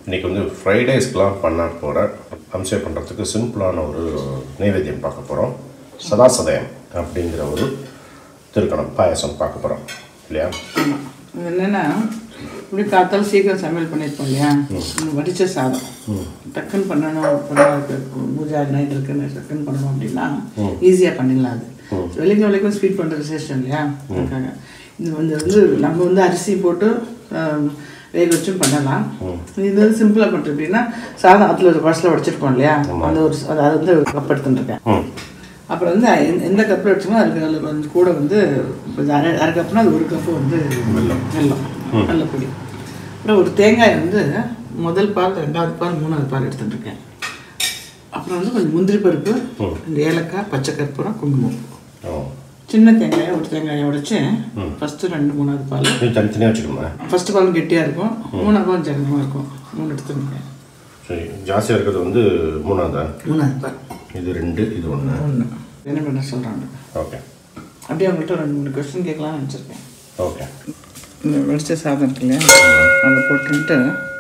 இன்னைக்கு வந்து ஃப்ரைடேஸ்க்கெலாம் பண்ண போகிற அம்சம் பண்ணுறதுக்கு சிம்பிளான ஒரு நைவேத்தியம் பார்க்க போகிறோம் சதாசதயம் அப்படிங்கிற ஒரு திருக்கணம் பாயசம் பார்க்க போகிறோம் இல்லையா ஆமாம் இது என்னென்னா இப்படி காத்தாலும் சீக்கிரம் சமையல் பண்ணியிருப்போம் இல்லையா இந்த வடிச்ச சாதம் டக்குன்னு பண்ணணும் பண்ண பூஜா நைட் இருக்குன்னு டக்குன்னு பண்ணணும் அப்படின்னா ஈஸியாக பண்ணிடலாம் அது வெள்ளிங்க வரைக்கும் ஸ்வீட் பண்ணுற விசேஷம் இல்லையா அதுக்காக இது வந்து வந்து நம்ம வந்து அரிசி போட்டு ஆம், வேக வச்சும் பண்ணலாம் இது வந்து சிம்பிளாக பண்ணுறது எப்படின்னா சாதம் அதில் ஒரு பர்ஸில் வடிச்சிருக்கோம் இல்லையா அந்த ஒரு அதை வந்து ஒரு கப் எடுத்துட்டுருக்கேன் ம் அப்புறம் வந்து எந்த- எந்த கப்பில் வச்சோமோ அதுக்கு அதில் கொஞ்சம் கூட வந்து இப்போ இது அரை அரை கப்புனா அது ஒரு கப்பு வந்து வெல்லம் வெல்லம் வெள்ளப்பொடி அப்புறம் ஒரு தேங்காய் வந்து முதல் பால் ரெண்டாவது பால் மூணாவது பால் எடுத்துட்டு இருக்கேன் அப்புறம் வந்து கொஞ்சம் முந்திரி பருப்பு இந்த ஏலக்காய் பச்சை கற்பூரம் குங்குமம் ஓ சின்ன தேங்காயை ஒரு தேங்காயை உடைச்சு ஃபஸ்ட்டு ரெண்டு மூணாவது பால் இது தனித்தனியாக வச்சுக்கணுமா ஃபஸ்ட்டு பால் கெட்டியாக இருக்கும் மூணாவது பால் ஜகமாக இருக்கும் மூணு எடுத்துருக்கேன் சரி ஜாஸ்தியாக இருக்கிறது வந்து மூணாவதா மூணாவது பால் இது ரெண்டு இது ஒன்று ஒன்று என்ன பண்ண சொல்கிறாங்க ஓகே அப்படியே அவங்கள்ட்ட ரெண்டு மூணு கொஸ்டின் கேட்கலாம்னு நினச்சிருக்கேன் ஓகே இந்த வடிச்ச சாதம் இருக்கு இல்லையா அதை போட்டுட்டு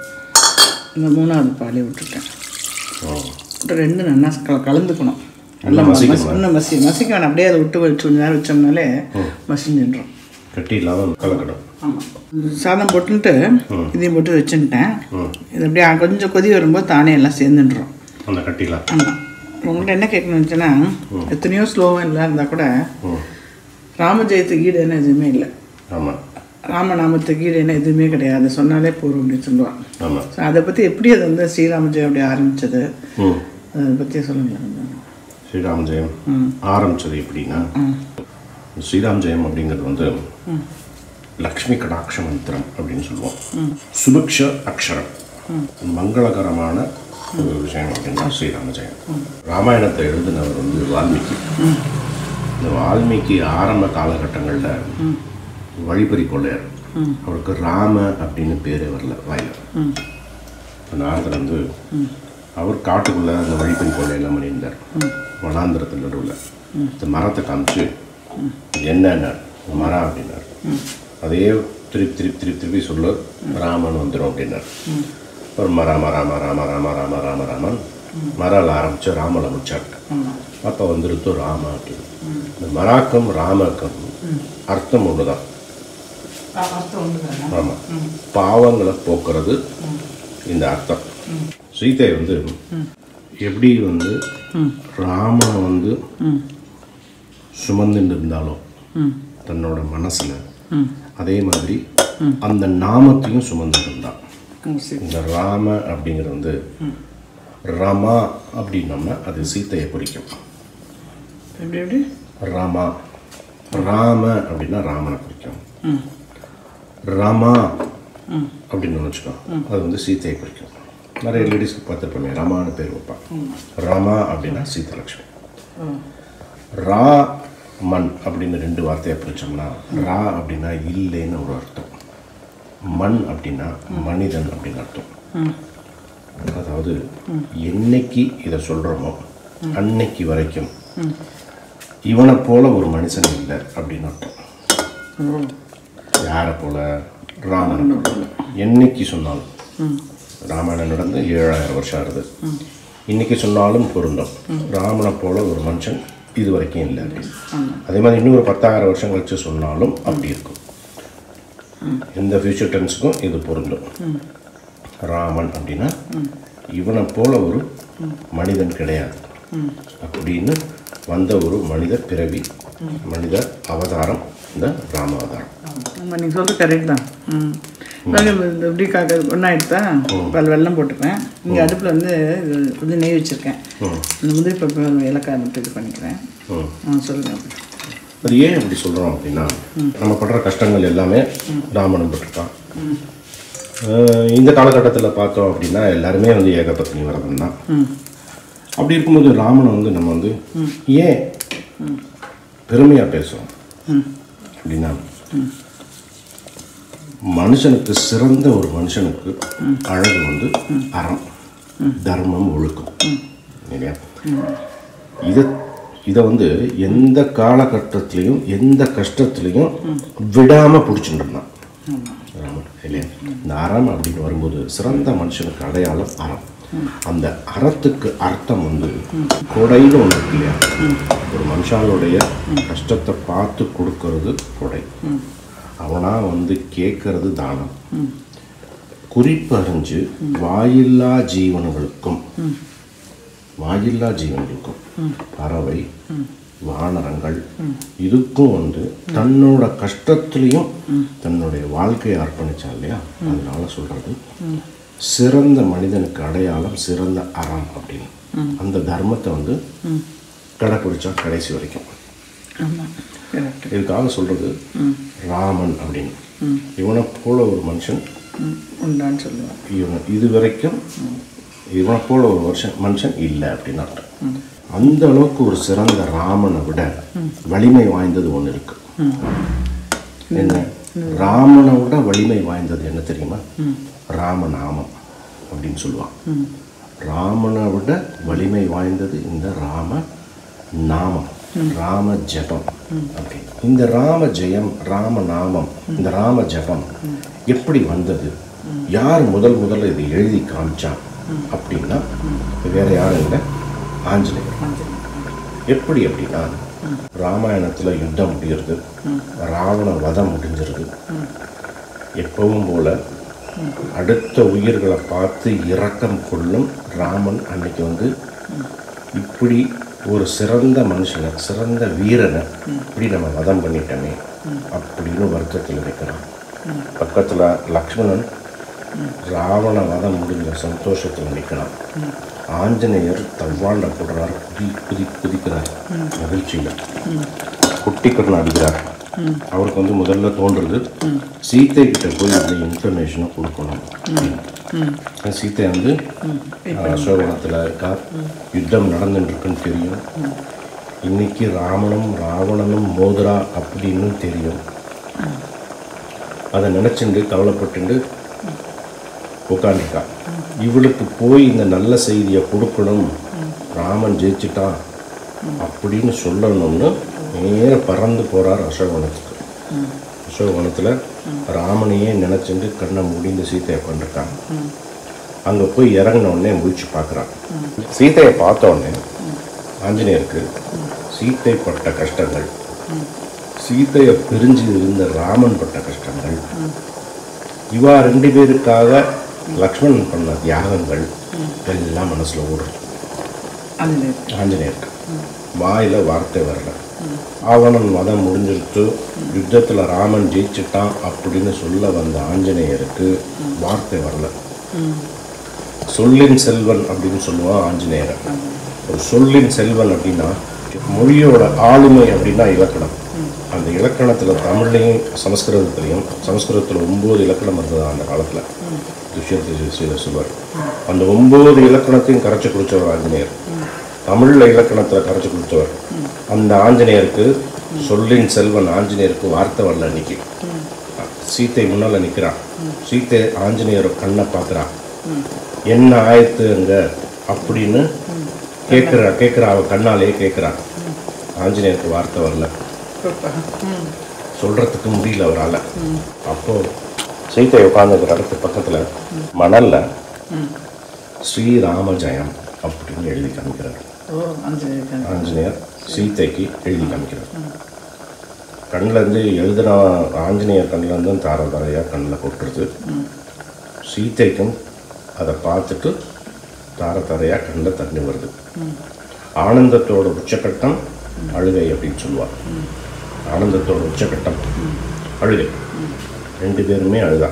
இந்த மூணாவது பாலையை விட்டுட்டேன் ஓ விட்டு ரெண்டு நல்லா க- கலந்துக்கணும் நல்லா நல்லா மசிக்கணுமா? மசி இன்னும் மசி மசிக்க வேணாம் அப்படியே அதை விட்டு வச்சு கொஞ்ச நேரம் வச்சோம்னாலே மசிஞ்சின்றோம் கட்டி இல்லாமல் கலக்கணும் ஆமாம் சாதம் போட்டுட்டு இதையும் போட்டு வச்சுட்டேன் இது அப்படியே கொஞ்சம் கொதி வரும்போது தானே எல்லாம் சேர்ந்துன்றோம் அந்த கட்டிலாம் ஆமாம் உங்கள்கிட்ட என்ன கேட்கணும்னு இருந்துச்சுன்னா எத்தனையோ ஸ்லோவாக இல்லை இருந்தால் கூட ம் ராமஜெயத்துக்கு ஈடு என்ன எதுவுமே இல்லை ஆமாம் ராமநாமத்துக்கு ஈடு என்ன எதுவுமே கிடையாது சொன்னாலே போதும் அப்படின்னு சொல்லுவாங்க ஆமாம் ஸோ அதை பற்றி எப்படி அது வந்து ஸ்ரீராம ஜெயம் அப்படி ஆரம்பிச்சது ம் அதை பற்றி சொல்லுங்களேன் கொஞ்சம். ஸ்ரீராம் ஜெயம் ஆரம்பிச்சது எப்படின்னா ஸ்ரீராம் ஜெயம் அப்படிங்கிறது வந்து லக்ஷ்மி கடாட்ச மந்திரம் அப்படின்னு சொல்லுவோம் சுபிக்ஷ அக்ஷரம் மங்களகரமான ஒரு விஷயம் அப்படின்னா ஸ்ரீராம ஜெயம் ராமாயணத்தை எழுதினவர் வந்து வால்மீகி இந்த வால்மீகி ஆரம்ப காலகட்டங்களில் வழிபறி கொள்ளையர் அவருக்கு ராம அப்படின்னு பேரே வரல வாயில இப்போ நாரதர் வந்து அவர் காட்டுக்குள்ளே அந்த வழிப்பறி கொள்ளையெல்லாம் பண்ணியிருந்தார் வனாந்திரத்தில் நடுவில் இந்த மரத்தை காமிச்சு இது என்னன்னார் மரம் அப்படின்னார் அதையே திருப்பி திருப்பி திருப்பி திருப்பி சொல்லு ராமன் வந்துடும் அப்படின்னார் ஒரு மர மர மர மர மர மர மர ராமன் மரால் ஆரம்பித்து ராமலை முடிச்சாங்க அப்போ வந்துருத்து ராம அப்படின்னு இந்த மராக்கம் ராமக்கம் அர்த்தம் ஒன்று தான் அர்த்தம் ஒன்று தானே ஆமாம் பாவங்களை போக்குறது இந்த அர்த்தம் சீதை வந்து எப்படி வந்து ராமனை வந்து சுமந்துட்டு இருந்தாலும் தன்னோட மனசுல அதே மாதிரி அந்த நாமத்தையும் சுமந்துட்டு இருந்தான் ம், சரி இந்த ராம அப்படிங்கிறது வந்து ரமா அப்படின்னோம்னா அது சீதையை குறிக்கும் எப்படி எப்படி ராமா ராம அப்படின்னா ராமனை குறிக்கும் ம் ரமா அப்படின்னு வச்சுக்கோ அது வந்து சீதையை குறிக்கும் நிறைய லேடிஸ்க்கு பார்த்துருப்போமே ரமான்னு பேர் வைப்பான் ரமா அப்படின்னா சீதலட்சுமி ரா மண் அப்படின்னு ரெண்டு வார்த்தையை பிரிச்சோம்னா ரா அப்படின்னா இல்லைன்னு ஒரு அர்த்தம் மண் அப்படின்னா மனிதன் அப்படின்னு அர்த்தம் அதாவது என்னைக்கு இதை சொல்கிறோமோ அன்னைக்கு வரைக்கும் இவனை போல ஒரு மனுஷன் இல்லை அப்படின்னு அர்த்தம் யாரை போல ராமன் போல என்னைக்கு சொன்னாலும் ராமாயணம் நடந்து ஏழாயிரம் வருஷம் ஆகுது இன்னைக்கு சொன்னாலும் பொருந்தும் ராமனை போல ஒரு மனுஷன் இது வரைக்கும் இல்லை அப்படின்னு அதே மாதிரி இன்னொரு பத்தாயிரம் வருஷம் கழிச்சு சொன்னாலும் அப்படி இருக்கும் எந்த ஃபியூச்சர் டென்ஸுக்கும் இது பொருந்தும் ராமன் அப்படின்னா இவனை போல ஒரு மனிதன் கிடையாது அப்படின்னு வந்த ஒரு மனித பிறவி மனித அவதாரம் இந்த ராம அவதாரம் ஆமாம் நீங்கள் சொல்கிறது கரெக்ட் தான் ம் இವಾಗ இந்த எப்படி காக்க ஒன்றா எடுத்தா பால் வெல்லம் போட்டுப்பேன் இங்கே அடுப்பில் வந்து இது கொஞ்சம் நெய் வச்சுருக்கேன் இந்த முந்திரி பருப்பு ஏலக்காய் மட்டும் இது பண்ணிக்கிறேன் ம் ஆ சொல்லுங்கள் அது ஏன் அப்படி சொல்கிறோம் அப்படின்னா நம்ம படுற கஷ்டங்கள் எல்லாமே ராமனும் பட்டிருக்கான் அஹ் இந்த காலகட்டத்தில் பார்த்தோம் அப்படின்னா எல்லாருமே வந்து ஏகபத்னி விரதம் தான் அப்படி இருக்கும்போது ராமனை வந்து நம்ம வந்து ஏன் பெருமையாக பேசுகிறோம் அப்படின்னா மனுஷனுக்கு சிறந்த ஒரு மனுஷனுக்கு அழகு வந்து அறம் தர்மம் ஒழுக்கம் இல்லையா இதை இதை வந்து எந்த காலகட்டத்திலையும் எந்த கஷ்டத்துலையும் விடாமல் பிடிச்சிட்டு இருந்தான் ராமன் இல்லையா இந்த அறம் அப்படின்னு வரும்போது சிறந்த மனுஷனுக்கு அடையாளம் அறம் அந்த அறத்துக்கு அர்த்தம் வந்து கொடைன்னு ஒன்று இருக்கு இல்லையா ஒரு மனுஷாளுடைய கஷ்டத்தை பார்த்து கொடுக்கறது கொடை அவனா வந்து கேட்கறது தானம் குறிப்பறிஞ்சு வாயில்லா ஜீவன்களுக்கும் வாயில்லா ஜீவன்களுக்கும் பறவை வானரங்கள் இதுக்கும் வந்து தன்னோட கஷ்டத்துலேயும் தன்னுடைய வாழ்க்கையை அர்ப்பணிச்சான் இல்லையா அதனால சொல்றது சிறந்த மனிதனுக்கு அடையாளம் சிறந்த அறம் அப்படின்னு அந்த தர்மத்தை வந்து கடைப்பிடிச்சா கடைசி வரைக்கும் ஆமாம் கரெக்ட் இதுக்காக சொல்றது ராமன் அப்படின்னு இவனை போல ஒரு மனுஷன் உண்டான்னு சொல்லுவான் இவன் இது வரைக்கும் இவனை போல ஒரு வருஷம் மனுஷன் இல்லை அப்படின்னு அர்த்தம் அந்த அளவுக்கு ஒரு சிறந்த ராமனை விட வலிமை வாய்ந்தது ஒன்று இருக்கு என்ன ராமனை விட வலிமை வாய்ந்தது என்ன தெரியுமா ராமநாமம் அப்படின்னு சொல்லுவான் ராமனை விட வலிமை வாய்ந்தது இந்த ராம நாமம் ராம ஜபம் அப்படின்னு இந்த ராம ஜெயம் ராம நாமம் இந்த ராம ஜபம் எப்படி வந்தது யார் முதல் முதல்ல இதை எழுதி காமிச்சா அப்படின்னா வேற யாரும் இல்லை ஆஞ்சநேயர் எப்படி அப்படின்னா ராமாயணத்தில் யுத்தம் முடிகிறது ராவண வதம் முடிஞ்சிருது எப்பவும் போல அடுத்த உயிர்களை பார்த்து இரக்கம் கொள்ளும் ராமன் அன்னைக்கு வந்து இப்படி ஒரு சிறந்த மனுஷனை சிறந்த வீரனை இப்படி நம்ம வதம் பண்ணிட்டோமே அப்படின்னு வருத்தத்தில் நிற்கிறான் பக்கத்தில் லக்ஷ்மணன் ராவண வதம் முடிஞ்ச சந்தோஷத்தில் நிற்கிறான் ஆஞ்சநேயர் தவ்வாண்ட போடுறார் குதி குதி குதிக்கிறார் மகிழ்ச்சியில் குட்டி கண்ணு அடிக்கிறார் அவருக்கு வந்து முதல்ல தோன்றுறது சீத்தை கிட்ட போய் அந்த இன்ஃபர்மேஷனை கொடுக்கணும் அப்படின்னு. சீத்தை வந்து அசோகவனத்தில் இருக்கா யுத்தம் நடந்துட்டு இருக்குன்னு தெரியும் இன்னைக்கு ராமனும் ராவணனும் மோதுரா அப்படின்னு தெரியும் அதை நினச்சிண்டு கவலைப்பட்டுண்டு உட்காந்துருக்கா இவளுக்கு போய் இந்த நல்ல செய்தியை கொடுக்கணும் ராமன் ஜெயிச்சிட்டான் அப்படின்னு சொல்லணும்னு நேர பறந்து போறார் அசோகவனத்துக்கு அசோகவனத்தில் ராமனையே நினச்சிண்டு கண்ணை முடிந்து சீத்தையை உட்காந்துருக்காங்க அங்கே போய் இறங்கின உடனே முழிச்சு பார்க்குறான் சீத்தையை பார்த்த உடனே ஆஞ்சநேயருக்கு சீத்தை பட்ட கஷ்டங்கள் சீத்தையை பிரிஞ்சு இருந்த ராமன் பட்ட கஷ்டங்கள் இவா ரெண்டு பேருக்காக லக்ஷ்மணன் பண்ண தியாகங்கள் எல்லாம் மனசுல ஓடுறது அதில் ஆஞ்சநேயருக்கு வாயில வார்த்தை வரல ஆவணன் மதம் முடிஞ்சிருச்சு யுத்தத்துல ராமன் ஜெயிச்சிட்டான் அப்படின்னு சொல்ல வந்த ஆஞ்சநேயருக்கு வார்த்தை வரல சொல்லின் செல்வன் அப்படின்னு சொல்லுவான் ஆஞ்சநேயரை ஒரு சொல்லின் செல்வன் அப்படின்னா மொழியோட ஆளுமை அப்படின்னா இலக்கணம் அந்த இலக்கணத்துல தமிழ்லையும் சமஸ்கிருதத்துலையும் சமஸ்கிருதத்துல ஒன்பது இலக்கணம் இருந்தது அந்த காலத்துல துஷ்யந்த சொல்வார் அந்த ஒன்பது இலக்கணத்தையும் கரைச்சி குடிச்சவர் ஆஞ்சநேயர் தமிழ்ல இலக்கணத்துல கரைச்சி குடிச்சவர் அந்த ஆஞ்சநேயருக்கு சொல்லின் செல்வன் ஆஞ்சநேயருக்கு வார்த்தை வரல அன்னைக்கு சீத்தை முன்னால நிக்கிறான் சீத்தை ஆஞ்சநேயர் கண்ணை பார்க்கறான் என்ன ஆயத்து அங்க அப்படின்னு கேட்குற கேட்குற அவ கண்ணாலேயே கேட்குறான் ஆஞ்சநேயருக்கு வார்த்தை வரல சொல்றதுக்கு முடியல அவரால் அப்போ சீத்தை உட்காந்துக்கிற இடத்து பக்கத்துல மணல்ல ஸ்ரீராம ஜெயம் அப்படின்னு எழுதி காமிக்கிறார் ஓ ஆஞ்சநேயர் ஆஞ்சநேயர் சீதைக்கு எழுதி காமிக்கிறார் கண்ணில் இருந்து எழுதுன ஆஞ்சநேயர் கண்ணில் இருந்து தார தாரையாக கண்ணில் கொட்டுறது சீதைக்கும் அதை பார்த்துட்டு தார தாரையாக கண்ணில் தண்ணி வருது ஆனந்தத்தோட உச்சக்கட்டம் அழுகை அப்படின்னு சொல்லுவார் ஆனந்தத்தோட உச்சக்கட்டம் அழுகை ரெண்டு பேருமே அழுதா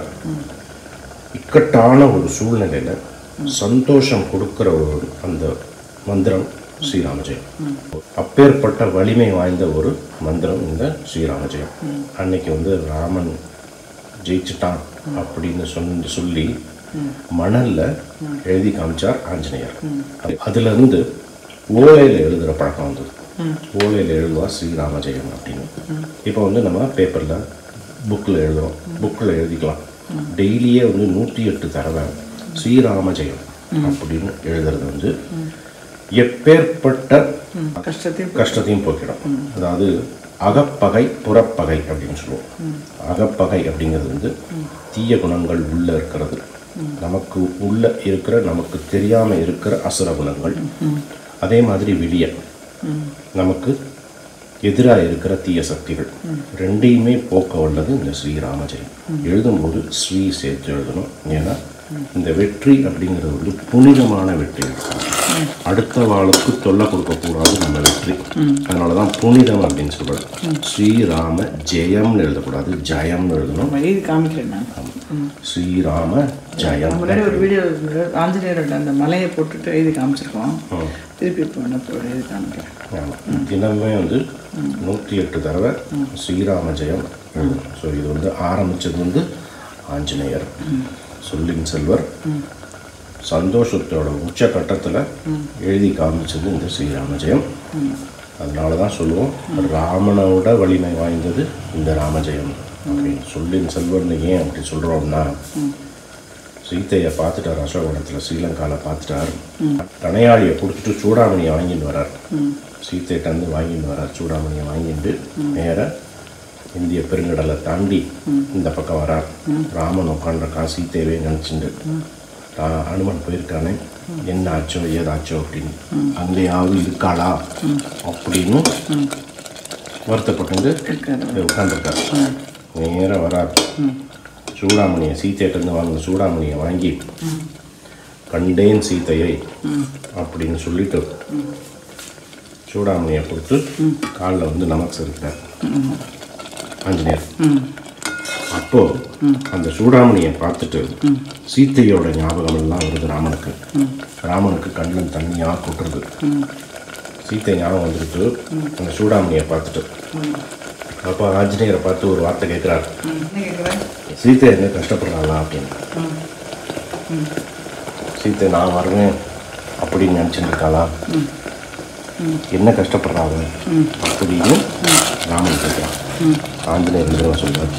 இக்கட்டான ஒரு சூழ்நிலையில சந்தோஷம் கொடுக்கிற ஒரு அந்த மந்திரம் ஸ்ரீராமஜெயம் அப்பேற்பட்ட வலிமை வாய்ந்த ஒரு மந்திரம் இந்த ஸ்ரீராமஜெயம் அன்னைக்கு வந்து ராமன் ஜெயிச்சிட்டான் அப்படின்னு சொன்ன சொல்லி மணல்ல எழுதி காமிச்சார் ஆஞ்சநேயர் அதுல இருந்து ஓலையில எழுதுற பழக்கம் வந்தது ஓலையில எழுதுவா ஸ்ரீராமஜெயம் அப்படின்னு இப்போ வந்து நம்ம பேப்பர்ல புக்கில் எழுதுறோம் புக்கில் எழுதிக்கலாம் டெய்லியே வந்து நூற்றி எட்டு தடவை ஸ்ரீராமஜெயம் அப்படின்னு எழுதுறது வந்து எப்பேற்பட்ட கஷ்டத்தையும் கஷ்டத்தையும் போக்கிடும் அதாவது அகப்பகை புறப்பகை அப்படின்னு சொல்லுவோம் அகப்பகை அப்படிங்கிறது வந்து தீய குணங்கள் உள்ள இருக்கிறது நமக்கு உள்ள இருக்கிற நமக்கு தெரியாம இருக்கிற அசுர குணங்கள் அதே மாதிரி வெளிய நமக்கு எதிராக இருக்கிற தீய சக்திகள் ரெண்டையுமே போக்க வல்லது இந்த ஸ்ரீராமஜெயம் எழுதும்போது ஸ்ரீ சேர்த்து எழுதணும் ஏன்னா இந்த வெற்றி அப்படிங்கிறது வந்து புனிதமான வெற்றி அடுத்த வாளுக்கு தொல்லை கொடுக்கக்கூடாது நம்ம வெற்றி அதனால தான் புனிதம் அப்படின்னு சொல்றது ஸ்ரீராம ஜெயம்னு எழுதக்கூடாது ஜெயம்னு எழுதணும் நம்ம எழுதி காமிக்கிறேன் நான் ஸ்ரீராம ஜெயம் முன்னாடி ஒரு வீடியோ ஆஞ்சநேயரோட அந்த மலையை போட்டுட்டு எழுதி காமிச்சிருக்கோம் திருப்பி இப்போ என்ன போய் எழுதி காமிக்கிறேன் ஆமா. தினமே வந்து நூற்றி எட்டு தடவை ஸ்ரீராம ஜெயம் எழுதணும் ஸோ இது வந்து ஆரம்பிச்சது வந்து ஆஞ்சநேயர் சொல்லின் செல்வர் சந்தோஷத்தோட உச்ச கட்டத்தில் எழுதி காமிச்சது இந்த ஸ்ரீராம ஜெயம் அதனால தான் சொல்லுவோம் ராமனோட வலிமை வாய்ந்தது இந்த ராமஜெயம் அப்படின்னு சொல்லின் செல்வர்னு ஏன் அப்படி சொல்கிறோம்னா சீத்தையை பார்த்துட்டார் அசோகவனத்தில் ஸ்ரீலங்காவில் பார்த்துட்டார் கணையாளியை கொடுத்துட்டு சூடாமணியை வாங்கிட்டு வரார் சீத்தைகிட்ட வந்து வாங்கிட்டு வரார் சூடாமணியை வாங்கிட்டு நேரா இந்திய பெருங்கடலை தாண்டி இந்த பக்கம் வரார் ராமன் உட்காண்டிருக்கான் சீத்தையவே நினச்சிட்டு அனுமன் போயிருக்கானே என்ன ஆச்சோ ஏதாச்சோ அப்படின்னு அங்கேயாவது இருக்காளா அப்படின்னு வருத்தப்பட்டு இருக்காரு உட்காந்துருக்கார் நேராக வரார் சூடாமணியை சீத்தையிட்டேருந்து வாங்கின சூடாமணியை வாங்கி கண்டேன் சீத்தையை அப்படின்னு சொல்லிட்டு சூடாமணியை கொடுத்து காலில் வந்து நமக்கு செலுத்தினார் ஆஞ்சநேயர் அப்போ அந்த சூடாமணியை பார்த்துட்டு சீத்தையோட ஞாபகம் எல்லாம் வருது ராமனுக்கு ராமனுக்கு கண்ணில் தண்ணியாக கொட்டுறது சீத்தை ஞாபகம் வந்துட்டு அந்த சூடாமணியை பார்த்துட்டு அப்போ ஆஞ்சநேயரை பார்த்து ஒரு வார்த்தை கேட்குறாரு என்ன கேட்குறேன் சீத்தை என்ன கஷ்டப்படுறாளா அப்படின்னு சீத்தை நான் வருவேன் அப்படின்னு நினச்சிட்டு இருக்காளா என்ன கஷ்டப்படுறாங்க அப்படின்னு ராமன் கேட்குறான் ஆஞ்சநேயர் தடவை சொல்றார்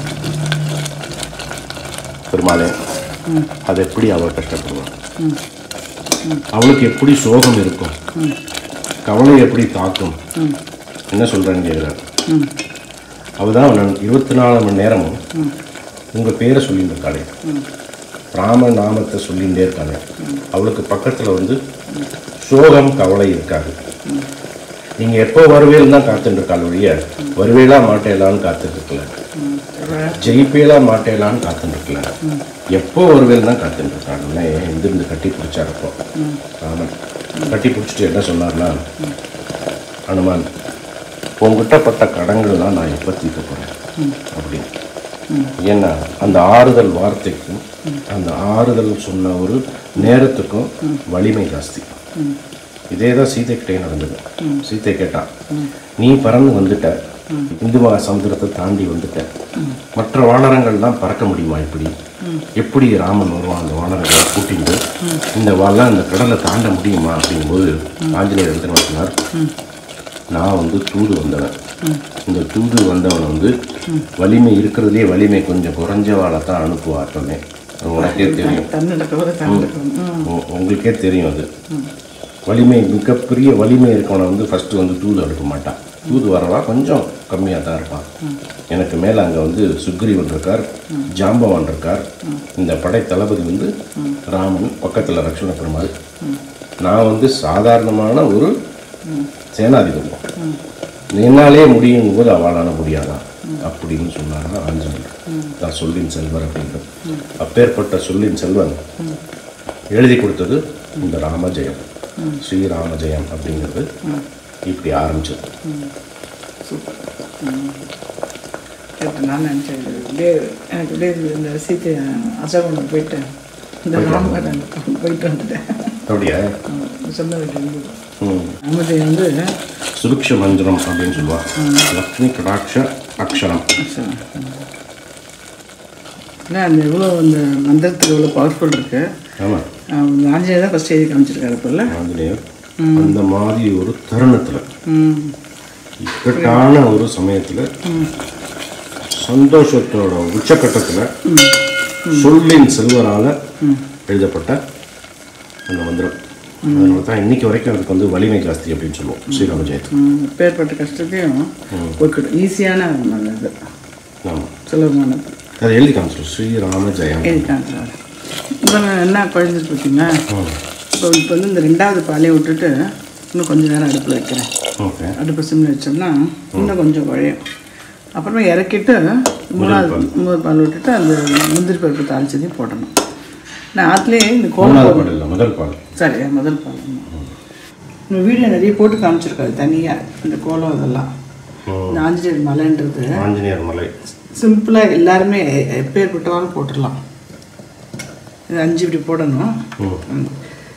பெருமாளே அது எப்படி அவள் கஷ்டப்படுவாள் அவளுக்கு எப்படி சோகம் இருக்கும் கவலை எப்படி தாக்கும் என்ன சொல்றான்னு கேட்குறாரு அவள் தான் நான் இருபத்தி நாலு மணி நேரமும் உங்கள் பேரை சொல்லிட்டு இருக்காளே ராம நாமத்தை சொல்லிகிட்டே இருக்காளே அவளுக்கு பக்கத்தில் வந்து சோகம் கவலை இருக்காது நீங்கள் எப்போ வருவேல் தான் காத்துட்டு இருக்காள் ஒழிய வருவேலா மாட்டேலான்னு காத்துட்டு இருக்கல ஜெயிப்பேலா மாட்டேலான்னு காத்துட்டு இருக்கல எப்போ வருவேல் தான் காத்துட்டு இருக்காங்கன்னு எந்திருந்து கட்டி பிடிச்சார் அப்போ ராமன் கட்டி பிடிச்சிட்டு என்ன சொன்னார்னா அனுமான் உங்ககிட்ட பட்ட கடன்கள்லாம் நான் எப்போ தீர்க்க போகிறேன் அப்படின்னு ஏன்னா அந்த ஆறுதல் வார்த்தைக்கும் அந்த ஆறுதல் சொன்ன ஒரு நேரத்துக்கும் வலிமை ஜாஸ்தி இதே தான் சீதை கிட்டே நடந்தது சீதை கேட்டா நீ பறந்து வந்துட்ட இந்து மகா சமுத்திரத்தை தாண்டி வந்துட்ட மற்ற வானரங்கள்லாம் பறக்க முடியுமா இப்படி எப்படி ராமன் வருவான் அந்த வானரங்களை கூட்டிட்டு இந்த வாழலாம் இந்த கடலை தாண்ட முடியுமா அப்படிங்கும்போது ஆஞ்சநேயர் எழுந்து சொன்னார் நான் வந்து தூது வந்தவன் இந்த தூது வந்தவன் வந்து வலிமை இருக்கிறதுலே வலிமை கொஞ்சம் குறைஞ்சவாளை தான் அனுப்புவாட்டமே அது உனக்கே தெரியும் தன்னடக்கவரை தன்னடக்கம் உ- உங்களுக்கே தெரியும் அது வலிமை மிகப்பெரிய வலிமை இருக்கவனை வந்து ஃபஸ்ட்டு வந்து தூது அனுப்ப மாட்டான் தூது வரலாம் கொஞ்சம் கம்மியாக தான் இருப்பான் எனக்கு மேலே அங்கே வந்து சுக்ரீவன் இருக்கார் ஜாம்பவான் இருக்கார் இந்த படை தளபதி வந்து ராமன் பக்கத்தில் லக்ஷ்மண பெருமாள் நான் வந்து சாதாரணமான ஒரு சேனாதிபதி என்னாலே முடியும் போது அவளால முடியாதா அப்படின்னு சொன்னாரா ஆஞ்சநேயர் தான் சொல்லின் செல்வர் அப்படின்றது அப்பேற்பட்ட சொல்லின் செல்வன் எழுதி கொடுத்தது இந்த ராமஜெயம் ஸ்ரீராமஜெயம் அப்படிங்கிறது இப்படி ஆரம்பிச்சது சூப்பர் கேட்டு நான் நினச்சேன் இது அப்படியே எனக்கு அப்படியே இது இந்த சீத்தை அசோகனுக்கு போயிட்டு இந்த ராமகடன் போயிட்டு வந்துட்டேன் அப்படியா ஆமா, சொன்ன வீட்டு ம் ராமஜெய் வந்து சுருக்ஷ மந்திரம் அப்படின்னு சொல்லுவாங்க லக்ஷ்மி கடாட்ச அக்ஷரம் ஏன்னா அந்த எவ்வளோ அந்த மந்திரத்துக்கு எவ்வளோ பவர்ஃபுல் இருக்கு ஆமாம் ஆஹ் ஆஞ்சநேயர் தான் ஃபஸ்ட் எழுதி காமிச்சிருக்காரு இப்போல்ல ஆஞ்சநேயர் அந்த மாதிரி ஒரு தருணத்தில் ம் இக்கட்டான ஒரு சமயத்தில் சந்தோஷத்தோட உச்சக்கட்டத்தில் சொல்லின் செல்வரால் எழுதப்பட்ட அந்த மந்திரம் அதனால தான் இன்னைக்கு வரைக்கும் அதுக்கு வந்து வலிமை ஜாஸ்தி அப்படின்னு சொல்லுவோம் ஸ்ரீராம ஜெயந்தி ம், பேர்பட்ட கஷ்டத்தையும் போக்கிடும் ஈஸியான இது ஆமாம் சுலபமானது அதை எழுதி காமிச்சிடும் ஸ்ரீராம ஜெயம் எழுதிட்டாங்க சார் இப்போ நான் என்ன குழஞ்சிட்டு பார்த்தீங்களா இப்போ இப்போ வந்து இந்த ரெண்டாவது பாலையும் விட்டுட்டு இன்னும் கொஞ்சம் நேரம் அடுப்பில் வைக்கிறேன் ஓகே அடுப்பு சிம்மில் வச்சோம்னா இன்னும் கொஞ்சம் குழையும் அப்புறமா இறக்கிட்டு மூணாவது மூணு பால் விட்டுட்டு அந்த முந்திரி பருப்பு தாளிச்சதையும் போடணும் நான் ஆற்றுலேயே இந்த கோலம் மூணாவது பாடல் இல்லை முதல் பாடல் சரி முதல் பால் இந்த வீடியோ நிறைய போட்டு காமிச்சிருக்காரு தனியாக இந்த கோலம் இதெல்லாம் இந்த ஆஞ்சநேயர் மலைன்றது ஆஞ்சநேயர் மலை சிம்பிளாக எல்லாருமே எப்பேற்பட்டவாலும் போட்டுடலாம் இது அஞ்சு இப்படி போடணும் ம். ம்.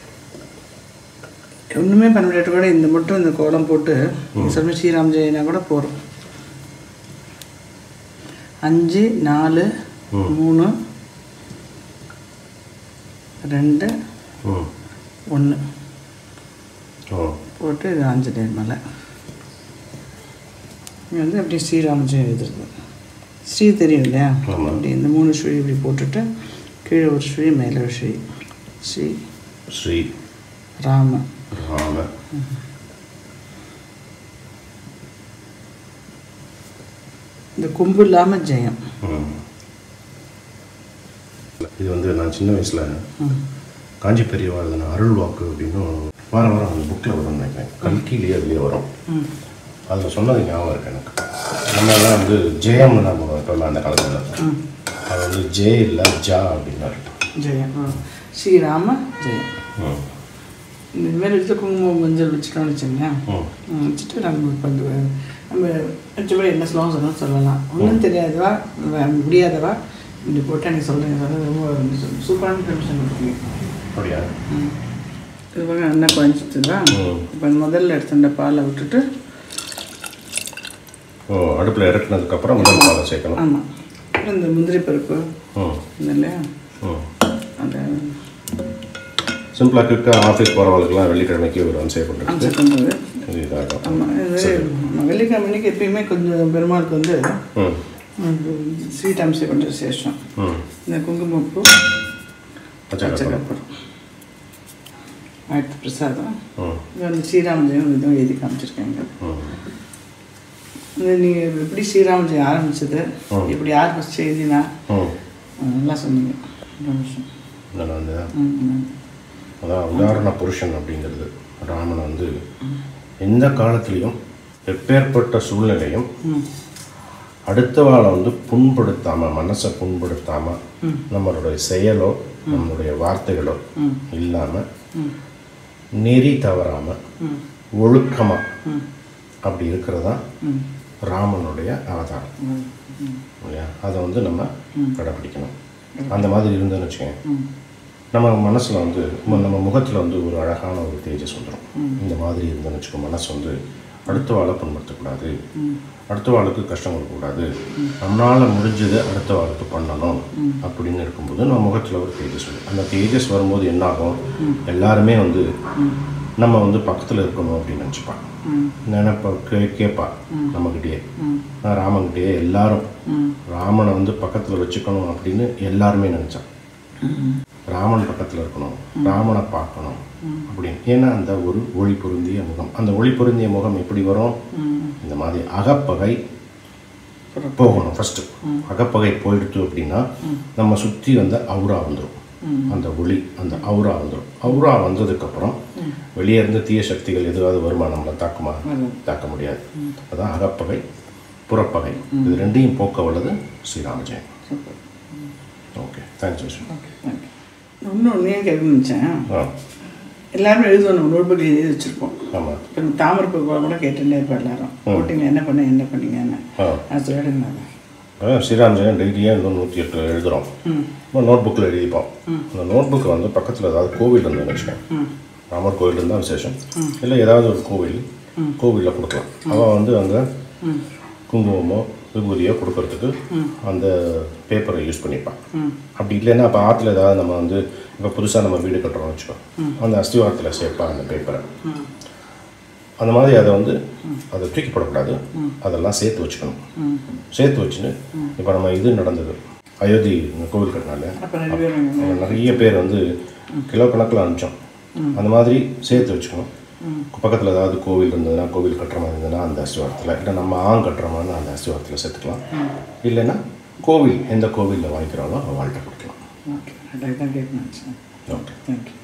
ஒன்றுமே பண்ண முடியாட்ட கூட இந்த மட்டும் இந்த கோலம் போட்டு சொல்ல ஸ்ரீராம் ஜெயினா கூட போகிறோம் அஞ்சு நாலு மூணு ரெண்டு ம் ஒன்று ஓ போட்டு இது ஆஞ்சநேயர் மலை இங்கே வந்து அப்படி ஸ்ரீராம ஜெயம் எழுதுறது ஸ்ரீ தெரியும் இல்லையா ஆமா. அப்படி இந்த மூணு ஸ்ரீ இப்படி போட்டுட்டு கீழே ஒரு ஸ்ரீ மேலே ஒரு ஸ்ரீ ஸ்ரீ ஸ்ரீ ராம ராம இந்த கொம்பு இல்லாமல் ஜெயம் ம். இது வந்து நான் சின்ன வயசில் ம். காஞ்சி பெரியவா எழுதின அருள் வாக்கு அப்படின்னு வாரம் வாரம் அந்த புக்கில் வரும்னு நினைக்கிறேன் கல்கிலேயே அதுலேயே வரும் ம் அதில் சொன்னது ஞாபகம் இருக்கு எனக்கு நம்மலாம் வந்து ஜெயம்னு நம்ம சொல்லலாம் அந்த காலத்தில் அது வந்து ஜே இல்லை ஜா அப்படின்னாரு ஜெயம் ஆ. ஸ்ரீராம ஜெயம் ம் இந்த மாதிரி எடுத்து குங்குமம் மஞ்சள் வச்சுட்டோம்னு வச்சுங்களேன் ம் ம், வச்சுட்டு நம்ம இப்போ இந்த நம்ம மற்றபடி என்ன ஸ்லோகம் சொன்னாலும் சொல்லலாம் ஒன்றும் தெரியாதவா வ- முடியாதவா இப்படி போட்டு எனக்கு சொல்லுங்க சொல்லுங்க ரொம்ப சூப்பரான பெர்மிஷன் கொடுப்பீங்க அப்படியா ம். இது பாருங்க நல்லா குழஞ்சிட்டுதா ம் இப்போ முதல்ல எடுத்துட்ட பாலை விட்டுட்டு ஓ அடுப்பில் இறக்குனதுக்கப்புறம் முதல் பாலை சேர்க்கணும் ஆமாம் அப்புறம் இந்த முந்திரி பருப்பு ம் இந்த இல்லையா ம் அந்த சிம்பிளாக குயிக்காக ஆஃபீஸ் போகிறவங்களுக்குலாம் வெள்ளிக்கிழமைக்கு ஒரு அன்சை பண்ணுறது அம்சம் பண்ணுறது இது இதாகும் ஆமாம் இது நம்ம வெள்ளிக்கிழமை அன்னைக்கு எப்பயுமே கொஞ்சம் பெருமாளுக்கு வந்து ம் ஸ்வீட் அம்சம் கொஞ்சம் விசேஷம் ம் இந்த குங்குமப்பூ பச்சை பச்சை கற்பூரம். கற்பூரம் ஆயிரத்து பிரசாதம் ம் இது வந்து ஸ்ரீராம ஜெயம் இதுவும் எழுதி காமிச்சிருக்காங்க ம் இது நீங்கள் எப்படி ஸ்ரீராம ஜெயம் ஆரம்பிச்சது இப்படி யார் ஃபஸ்ட் எழுதினா ம் நல்லா சொன்னீங்க ரொம்ப விஷயம் நல்லா வந்து ம் ம் அதான் உதாரண புருஷன் அப்படிங்கிறது ராமன் வந்து எந்த காலத்துலேயும் எப்பேற்பட்ட சூழ்நிலையும் ம் அடுத்தவாளை வந்து புண்படுத்தாமல் மனசை புண்படுத்தாமல் நம்மளுடைய செயலோ நம்மளுடைய வார்த்தைகளோ ம். இல்லாமல் ம் நெறி தவறாமல் ம் ஒழுக்கமாக ம் அப்படி இருக்கிறதா ம் ராமனுடைய அவதாரம் ம் ம் இல்லையா அதை வந்து நம்ம கடைப்பிடிக்கணும் அந்த மாதிரி இருந்ததுன்னு வச்சுக்கோங்க ம் நம்ம மனசில் வந்து ம- நம்ம முகத்தில் வந்து ஒரு அழகான ஒரு தேஜஸ் வந்துடும் இந்த மாதிரி இருந்ததுன்னு வச்சுக்கோ மனசு வந்து அடுத்த வாழை புண்படுத்தக்கூடாது அடுத்த வாளுக்கு கஷ்டம் கொடுக்கக்கூடாது நம்மளால் முடிஞ்சதை அடுத்த வாளுக்கு பண்ணணும் அப்படின்னு இருக்கும்போது நம்ம முகத்தில் ஒரு தேஜஸ் வரும் அந்த தேஜஸ் வரும்போது என்ன ஆகும் எல்லாருமே வந்து நம்ம வந்து பக்கத்தில் இருக்கணும் அப்படின்னு நினச்சிப்பான் ம் நினைப்பா கே கேட்பா நம்மக்கிட்டேயே ம் நான் ராமன்கிட்டயே எல்லாரும் ம் ராமனை வந்து பக்கத்தில் வச்சுக்கணும் அப்படின்னு எல்லாருமே நினச்சான் ம் ராமன் பக்கத்தில் இருக்கணும் ராமனை பார்க்கணும் அப்படின்னு ஏன்னா அந்த ஒரு ஒளி பொருந்திய முகம் அந்த ஒளி பொருந்திய முகம் எப்படி வரும் ம் இந்த மாதிரி அகப்பகை போகணும் ஃபஸ்ட்டு அகப்பகை போயிடுத்து அப்படின்னா நம்ம சுற்றி வந்து அவுரா வந்துடும் அந்த ஒளி அந்த அவுரா வந்துடும் அவுரா வந்ததுக்கப்புறம் வெளியே இருந்து தீய சக்திகள் எதுவாவது வருமா நம்மளை தாக்குமா தாக்க முடியாது அதான் அகப்பகை புறப்பகை இது ரெண்டையும் போக்க வல்லது ஸ்ரீராம ஜெயம் super okay thanks Vishnu okay thank you இன்னொன்று ஏன் கேட்க நினச்சேன் ஆ எல்லாருமே எழுதுவோம் நம்ம நோட் புக்கில் எழுதி வச்சுருப்போம் ஆமாம் இப்போ இந்த தாமரைப்பூ கூட கேட்டுட்டே இருப்போம் எல்லாரும் போட்டிங்க என்ன பண்ண என்ன பண்ணீங்கன்னு ஆ நான் சொல்லிடுங்க அதை அதான் ஸ்ரீராம் ஜெயம் டெய்லியே இன்னும் நூற்றி எட்டு எழுதுகிறோம் ம் இப்போ நோட் புக்கில் எழுதிப்போம் அந்த நோட் புக்கை வந்து பக்கத்தில் ஏதாவது கோவில் இருந்ததுன்னு வச்சுக்கோங்க ம் ராமர் கோவில் இருந்தால் விசேஷம் இல்லை ஏதாவது ஒரு கோவில் கோவிலில் கொடுக்கலாம் அவள் வந்து அங்கே ம் குங்குமமோ விபூதியோ கொடுக்கறதுக்கு அந்த பேப்பரை யூஸ் பண்ணிப்பான் ம் அப்படி இல்லைன்னா அப்போ ஆற்றுல ஏதாவது நம்ம வந்து இப்போ புதுசாக நம்ம வீடு கட்டுறோம்னு வச்சுக்கோ அந்த அஸ்திவாரத்தில் சேர்ப்பான் அந்த பேப்பரை ம் அந்த மாதிரி அதை வந்து அதை தூக்கி போடக்கூடாது அதெல்லாம் சேர்த்து வச்சுக்கணும் ம் சேர்த்து வச்சுன்னு இப்போ நம்ம இது நடந்தது அயோத்தி கோவில் கட்டினால அப்போ ரெண்டு பேரும் நிறைய பேர் வந்து கிலோ கணக்கில் அனுப்பிச்சோம் அந்த மாதிரி சேர்த்து வச்சுக்கணும் பக்கத்தில் ஏதாவது கோவில் இருந்ததுன்னா கோவில் கட்டுற மாதிரி இருந்ததுன்னா அந்த அஸ்திவாரத்தில் இல்லை நம்ம ஆங் கட்டுற மாதிரி அந்த அஸ்திவாரத்தில் சேர்த்துக்கலாம் இல்லைன்னா கோவில் எந்த கோவிலில் வாங்கிக்கிறாங்களோ அவங்கள்ட்ட கொடுக்கலாம் ஓகே அதான் கேட்கணும் சார் ஓகே தேங்க்யூ